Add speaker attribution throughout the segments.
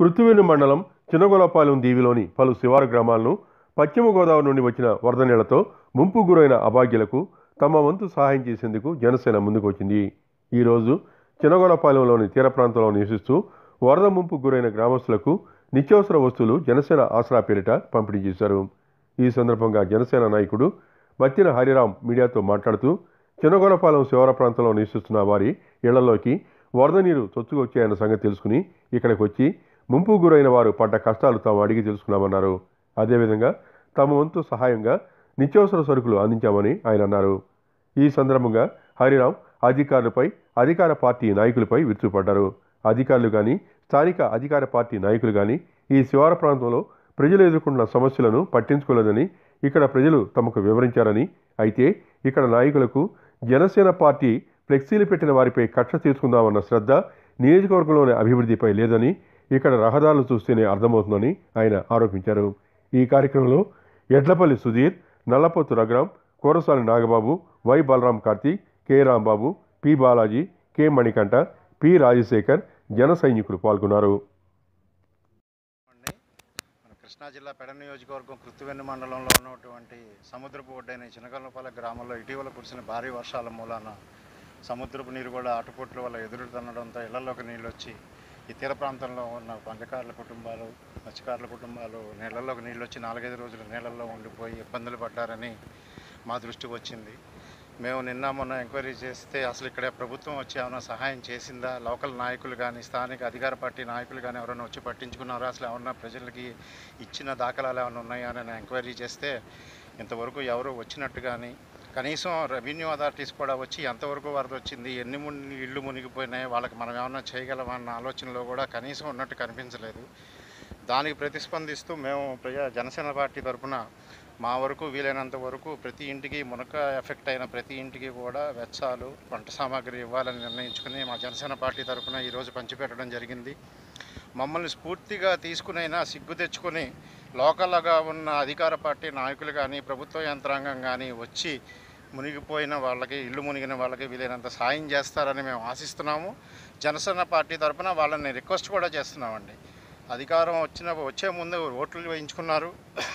Speaker 1: కృత్తివేణి మండలం చిన్నగొలపాలెం దీవిలోని పలు శివారు గ్రామాలను పశ్చిమ గోదావరి నుండి వచ్చిన వరద నీళ్లతో ముంపు గురైన అభాగ్యులకు తమ వంతు సహాయం చేసేందుకు జనసేన ముందుకు వచ్చింది ఈరోజు చిన్నగొలపాలెంలోని తీర ప్రాంతంలో నివసిస్తూ వరద ముంపు గురైన గ్రామస్తులకు నిత్యావసర వస్తువులు జనసేన ఆసరా పేరిట పంపిణీ చేశారు ఈ సందర్భంగా జనసేన నాయకుడు బత్తిన హరిరాం మీడియాతో మాట్లాడుతూ చిన్నగొలపాలెం శివార ప్రాంతంలో నివసిస్తున్న వారి ఇళ్లలోకి వరద నీరు చొచ్చుకొచ్చాయన్న సంగతి తెలుసుకుని ఇక్కడికి వచ్చి ముంపు గురైన వారు పడ్డ కష్టాలు తాము అడిగి తెలుసుకున్నామన్నారు అదేవిధంగా తమ వంతు సహాయంగా నిత్యావసర సరుకులు అందించామని ఆయన అన్నారు ఈ సందర్భంగా హరిరాం అధికారులపై అధికార పార్టీ నాయకులపై విరుచుపడ్డారు అధికారులు కానీ స్థానిక అధికార పార్టీ నాయకులు కానీ ఈ శివార ప్రాంతంలో ప్రజలు ఎదుర్కొంటున్న సమస్యలను పట్టించుకోలేదని ఇక్కడ ప్రజలు తమకు వివరించారని అయితే ఇక్కడ నాయకులకు జనసేన పార్టీ ఫ్లెక్సీలు పెట్టిన వారిపై కక్ష తీసుకుందామన్న శ్రద్ధ నియోజకవర్గంలోని అభివృద్ధిపై లేదని ఇక్కడ రహదారులు చూస్తేనే అర్థమవుతుందని ఆయన ఆరోపించారు ఈ కార్యక్రమంలో Edlapalli Sudheer Nallapothu Raghuram Korasani Nagababu Y Balaram Karthik K Rambabu P Balaji K Manikanta P Rajasekhar జన సైనికులు పాల్గొన్నారు
Speaker 2: అండి మన కృష్ణా జిల్లా పెడ నియోజకవర్గం కృత్తివెన్ను మండలంలో ఉన్నటువంటి సముద్రపు ఒడ్డైన చినకల్లపాలె గ్రామంలో ఇటీవల కురిసిన భారీ వర్షాల మూలాన సముద్రపు నీరు కూడా అటుపోట్ల వల్ల ఎదురు తన్నడంతో ఇళ్లలోకి నీళ్ళు వచ్చి ఈ తీర ప్రాంతంలో ఉన్న పంచకారుల కుటుంబాలు మత్స్యకారుల కుటుంబాలు నీళ్ళల్లోకి నీళ్ళు వచ్చి నాలుగైదు రోజులు నీళ్ళల్లో ఉండిపోయి ఇబ్బందులు పడ్డారని మా దృష్టికి వచ్చింది మేము నిన్న మొన్న ఎంక్వైరీ చేస్తే అసలు ఇక్కడ ప్రభుత్వం వచ్చి ఏమైనా సహాయం చేసిందా లోకల్ నాయకులు కానీ స్థానిక అధికార పార్టీ నాయకులు కానీ ఎవరైనా వచ్చి పట్టించుకున్నారా అసలు ఏమన్నా ప్రజలకి ఇచ్చిన దాఖలాలు ఏమైనా ఉన్నాయా అని ఎంక్వైరీ చేస్తే ఇంతవరకు ఎవరు వచ్చినట్టు కానీ కనీసం రెవెన్యూ అథారిటీస్ కూడా వచ్చి ఎంతవరకు వరద వచ్చింది ఎన్ని ముని ఇళ్ళు మునిగిపోయినాయి వాళ్ళకి మనం ఏమన్నా చేయగలమన్న ఆలోచనలో కూడా కనీసం ఉన్నట్టు కనిపించలేదు దానికి ప్రతిస్పందిస్తూ మేము ప్రజా జనసేన పార్టీ తరఫున మా వరకు వీలైనంత వరకు ప్రతి ఇంటికి మునక ఎఫెక్ట్ అయిన ప్రతి ఇంటికి కూడా వెచ్చాలు వంట సామాగ్రి ఇవ్వాలని నిర్ణయించుకుని మా జనసేన పార్టీ తరఫున ఈరోజు పంచిపెట్టడం జరిగింది మమ్మల్ని స్ఫూర్తిగా తీసుకునైనా సిగ్గు తెచ్చుకొని లోకల్గా ఉన్న అధికార పార్టీ నాయకులు కానీ ప్రభుత్వ యంత్రాంగం కానీ వచ్చి మునిగిపోయిన వాళ్ళకి ఇల్లు మునిగిన వాళ్ళకి వీలైనంత సాయం చేస్తారని మేము ఆశిస్తున్నాము జనసేన పార్టీ తరఫున వాళ్ళని రిక్వెస్ట్ కూడా చేస్తున్నామండి అధికారం వచ్చిన వచ్చే ముందు ఓట్లు వేయించుకున్నారు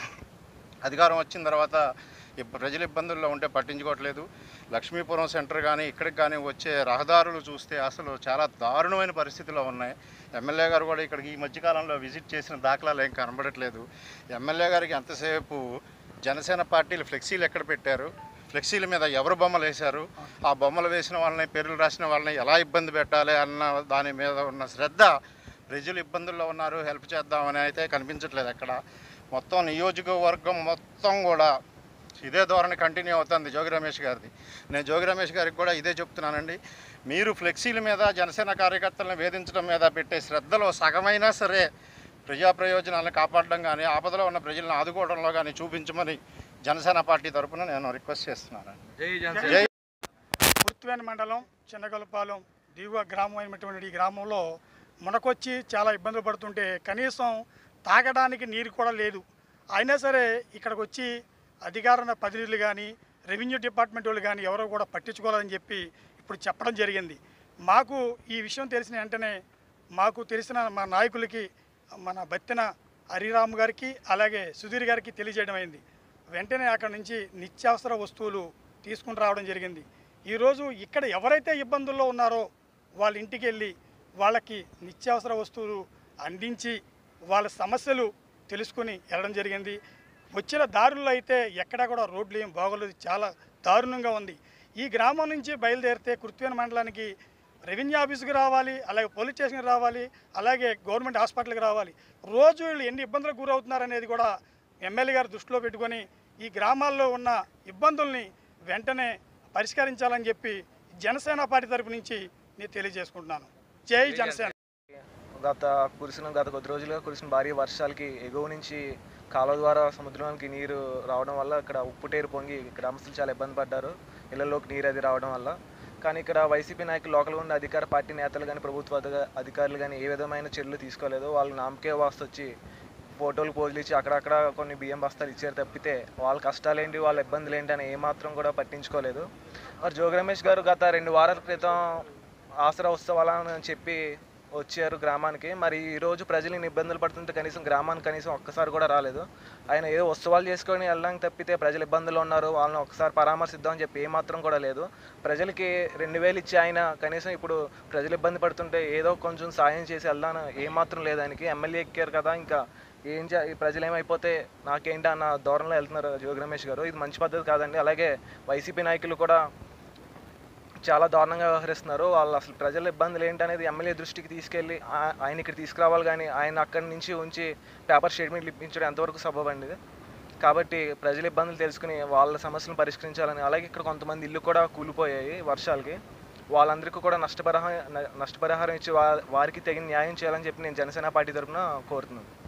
Speaker 2: అధికారం వచ్చిన తర్వాత ఇప్ప- ప్రజలు ఇబ్బందుల్లో ఉంటే పట్టించుకోవట్లేదు లక్ష్మీపురం సెంటర్ కానీ ఇక్కడికి కానీ వచ్చే రహదారులు చూస్తే అసలు చాలా దారుణమైన పరిస్థితిలో ఉన్నాయి ఎమ్మెల్యే గారు కూడా ఇక్కడికి ఈ మధ్యకాలంలో విజిట్ చేసిన దాఖలాలు ఏం కనబడట్లేదు ఎమ్మెల్యే గారికి ఎంతసేపు జనసేన పార్టీలు ఫ్లెక్సీలు ఎక్కడ పెట్టారు ఫ్లెక్సీల మీద ఎవరు బొమ్మలు వేశారు ఆ బొమ్మలు వేసిన వాళ్ళని పేర్లు రాసిన వాళ్ళని ఎలా ఇబ్బంది పెట్టాలి అన్న దాని మీద ఉన్న శ్రద్ధ ప్రజలు ఇబ్బందుల్లో ఉన్నారు హెల్ప్ చేద్దామని అయితే కనిపించట్లేదు ఎక్కడ మొత్తం నియోజకవర్గం మొత్తం కూడా ఇదే ధోరణి కంటిన్యూ అవుతుంది జోగి రమేష్ గారిది నేను జోగి రమేష్ గారికి కూడా ఇదే చెప్తున్నానండి మీరు ఫ్లెక్సీల మీద జనసేన కార్యకర్తలను వేధించడం మీద పెట్టే శ్రద్ధలో సగమైనా సరే ప్రజా ప్రయోజనాలను కాపాడడం కానీ ఆపదలో ఉన్న ప్రజలను ఆదుకోవడంలో కానీ చూపించమని జనసేన పార్టీ తరపున నేను రిక్వెస్ట్ చేస్తున్నాను జై
Speaker 3: పుర్తివేన మండలం చిన్నగొలపాలెం దిగువ గ్రామం అయినటువంటి ఈ గ్రామంలో మునకొచ్చి చాలా ఇబ్బందులు పడుతుంటే కనీసం తాగడానికి నీరు కూడా లేదు అయినా సరే ఇక్కడికి వచ్చి అధికార ప్రతినిధులు కానీ రెవెన్యూ డిపార్ట్మెంట్ వాళ్ళు కానీ ఎవరో కూడా పట్టించుకోవాలని చెప్పి ఇప్పుడు చెప్పడం జరిగింది మాకు ఈ విషయం తెలిసిన వెంటనే మాకు తెలిసిన మా నాయకులకి మన బత్తిన హరిరామ్ గారికి అలాగే సుధీర్ గారికి తెలియజేయడం అయింది వెంటనే అక్కడ నుంచి నిత్యావసర వస్తువులు తీసుకుని రావడం జరిగింది ఈరోజు ఇక్కడ ఎవరైతే ఇబ్బందుల్లో ఉన్నారో వాళ్ళ ఇంటికి వెళ్ళి వాళ్ళకి నిత్యావసర వస్తువులు అందించి వాళ్ళ సమస్యలు తెలుసుకుని వెళ్ళడం జరిగింది వచ్చిన దారుల్లో అయితే ఎక్కడా కూడా రోడ్లు ఏం బాగోలేదు చాలా దారుణంగా ఉంది ఈ గ్రామం నుంచి బయలుదేరితే కృత్వేన మండలానికి రెవెన్యూ ఆఫీస్కి రావాలి అలాగే పోలీస్ స్టేషన్కి రావాలి అలాగే గవర్నమెంట్ హాస్పిటల్కి రావాలి రోజు వీళ్ళు ఎన్ని ఇబ్బందులకు గురవుతున్నారనేది కూడా ఎమ్మెల్యే గారు దృష్టిలో పెట్టుకొని ఈ గ్రామాల్లో ఉన్న ఇబ్బందుల్ని వెంటనే పరిష్కరించాలని చెప్పి జనసేన పార్టీ తరపు నుంచి నేను తెలియజేసుకుంటున్నాను జై జనసేన
Speaker 4: గత కురిసిన గత కొద్ది రోజులుగా కురిసిన భారీ వర్షాలకి ఎగువ నుంచి కాలువ ద్వారా సముద్రంలోకి నీరు రావడం వల్ల ఇక్కడ ఉప్పుటేరు పొంగి గ్రామస్తులు చాలా ఇబ్బంది పడ్డారు ఇళ్లలోకి నీరు అది రావడం వల్ల కానీ ఇక్కడ వైసీపీ నాయకులు లోకల్గా ఉన్న అధికార పార్టీ నేతలు కానీ ప్రభుత్వ అధిక- అధికారులు కానీ ఏ విధమైన చర్యలు తీసుకోలేదు వాళ్ళు నామకే వాస్తు వచ్చి ఫోటోలు పోజులు ఇచ్చి అక్కడక్కడ కొన్ని బియ్యం బస్తాలు ఇచ్చారు తప్పితే వాళ్ళ కష్టాలేంటి వాళ్ళ ఇబ్బందులు ఏంటి అని ఏమాత్రం కూడా పట్టించుకోలేదు మరి జోగి రమేష్ గారు గత రెండు వారాల క్రితం ఆసరా ఉత్సవాలని చెప్పి వచ్చారు గ్రామానికి మరి ఈ రోజు ప్రజలు ఇన్ని ఇబ్బందులు పడుతుంటే కనీసం గ్రామానికి కనీసం ఒక్కసారి కూడా రాలేదు ఆయన ఏదో ఉత్సవాలు చేసుకొని వెళ్ళడానికి తప్పితే ప్రజలు ఇబ్బందులు ఉన్నారు వాళ్ళని ఒకసారి పరామర్శిద్దామని చెప్పి ఏమాత్రం కూడా లేదు ప్రజలకి రెండు వేలు ఇచ్చి ఆయన కనీసం ఇప్పుడు ప్రజలు ఇబ్బంది పడుతుంటే ఏదో కొంచెం సాయం చేసి వెళ్దాను ఏమాత్రం లేదు ఆయనకి ఎమ్మెల్యే ఎక్కారు కదా ఇంకా ఏం చే ఈ ప్రజలు ఏమైపోతే నాకేంటి అన్న ధోరణిలో వెళ్తున్నారు జోగి రమేష్ గారు ఇది మంచి పద్ధతి కాదండి అలాగే వైసీపీ నాయకులు కూడా చాలా దారుణంగా వ్యవహరిస్తున్నారు వాళ్ళు అసలు ప్రజల ఇబ్బందులు ఏంటనేది ఎమ్మెల్యే దృష్టికి తీసుకెళ్ళి ఆ- ఆయన ఇక్కడ తీసుకురావాలి కానీ ఆయన అక్కడి నుంచి ఉంచి పేపర్ స్టేట్మెంట్లు ఇప్పించడం ఎంతవరకు సబబండి ఇది కాబట్టి ప్రజల ఇబ్బందులు తెలుసుకుని వాళ్ళ సమస్యలను పరిష్కరించాలని అలాగే ఇక్కడ కొంతమంది ఇల్లు కూడా కూలిపోయాయి వర్షాలకి వాళ్ళందరికీ కూడా నష్టపరిహారం నష్టపరిహారం ఇచ్చి వా- వారికి తగిన న్యాయం చేయాలని చెప్పి నేను జనసేన పార్టీ తరఫున కోరుతున్నాను